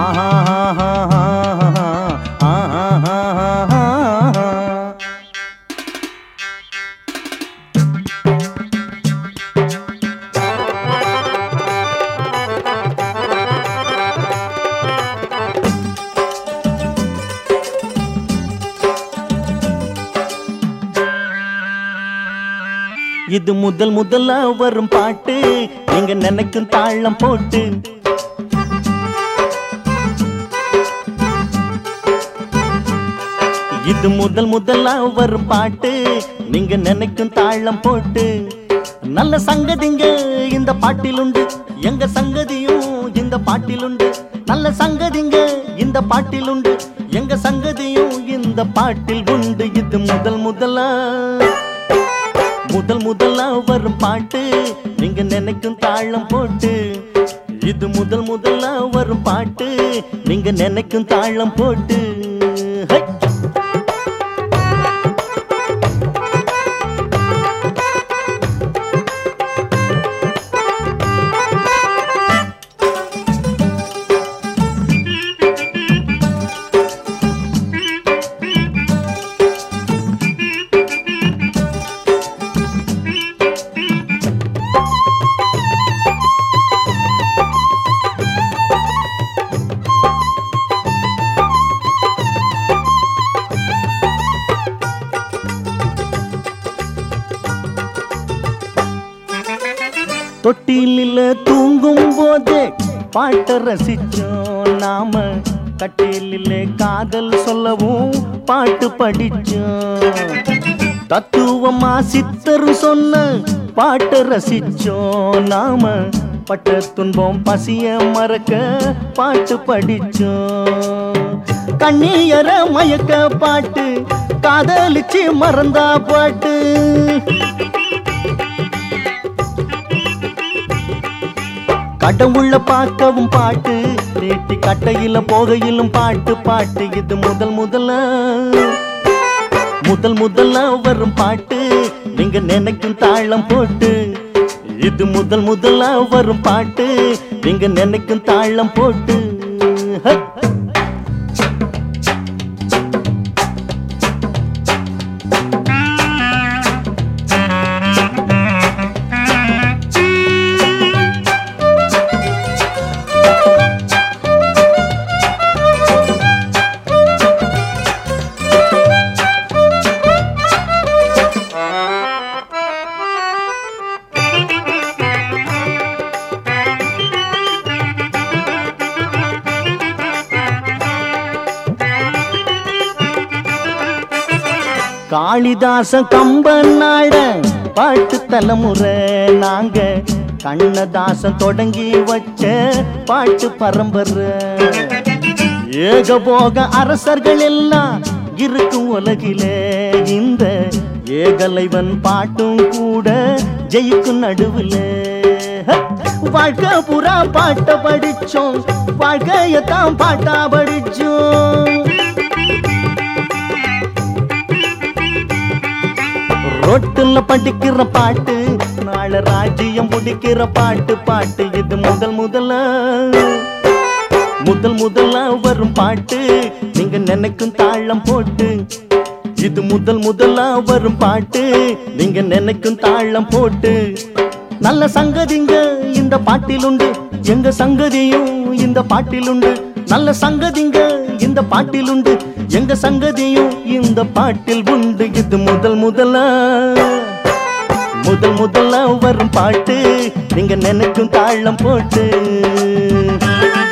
இது முதல் முதலா வரும் பாட்டு நீங்க நினைக்கும் தாளம் போட்டு இது முதல் முதலா வரும் பாட்டு நீங்க நினைக்கும் தாளம் போட்டு நல்ல சங்கதிங்க இந்த பாட்டில் உண்டு எங்க சங்கதியும் இந்த பாட்டில் உண்டு நல்ல சங்கதிங்க இந்த பாட்டில் உண்டு எங்க சங்கதியும் இந்த பாட்டில் உண்டு இது முதல் முதலா முதல் முதலா வரும் பாட்டு நீங்க நினைக்கும் தாளம் போட்டு இது முதல் முதலா வரும் பாட்டு நீங்க நினைக்கும் தாளம் போட்டு ஹை! தொட்டிலில் தூங்கும் போதே பாட்டை ரசிச்சோம் நாம கட்டிலில் காதல் சொல்லவும் பாட்டு படிச்சோம் தத்துவமா சித்தர் சொன்ன பாட்டை ரசிச்சோம் நாம பட்ட துன்பம் பசிய மறக்க பாட்டு படிச்சோம் கண்ணீர மயக்க பாட்டு காதலிச்சு மறந்தா பாட்டு கடவுள பார்க்கவும் பாட்டு நீட்டி கட்டையில போகையிலும் பாட்டு பாட்டு இது முதல் முதல்ல முதல் முதல்ல வரும் பாட்டு நீங்க நினைக்கும் தாளம் போட்டு இது முதல் முதல்ல வரும் பாட்டு நீங்க நினைக்கும் தாளம் போட்டு ஹை! காளிதாசன் கம்பன் நாட பாட்டு தலைமுறை நாங்க கண்ணதாசன் தொடங்கி வச்ச பாட்டு பரம்பரை ஏகபோக அரசர்கள் எல்லாம் இருக்கும் உலகிலே இந்த ஏகலைவன் பாட்டும் கூட ஜெயிக்கும் நடுவுல வாழ்க்கை புறா பாட்ட படிச்சோம் வாழ்க்கையத்தான் பாட்டா படிச்சோம் ரோட்டுல படிக்கிற பாட்டு நாளை ராஜ்யம் முடிக்கிற பாட்டு பாட்டு இது முதல் முதல்ல முதல் முதல்ல வரும் பாட்டு நீங்க நினைக்கும் தாளம் போட்டு இது முதல் முதல்ல வரும் பாட்டு நீங்க நினைக்கும் தாளம் போட்டு நல்ல சங்கதிங்க இந்த பாட்டில் உண்டு எங்க சங்கதியும் இந்த பாட்டில் உண்டு நல்ல சங்கதிங்க இந்த பாட்டில் உண்டு எங்க சங்கதியும் இந்த பாட்டில் உண்டு இது முதல் முதல்ல முதல் முதல்ல வரும் பாட்டு நீங்க நினைக்கும் தாளம் போட்டு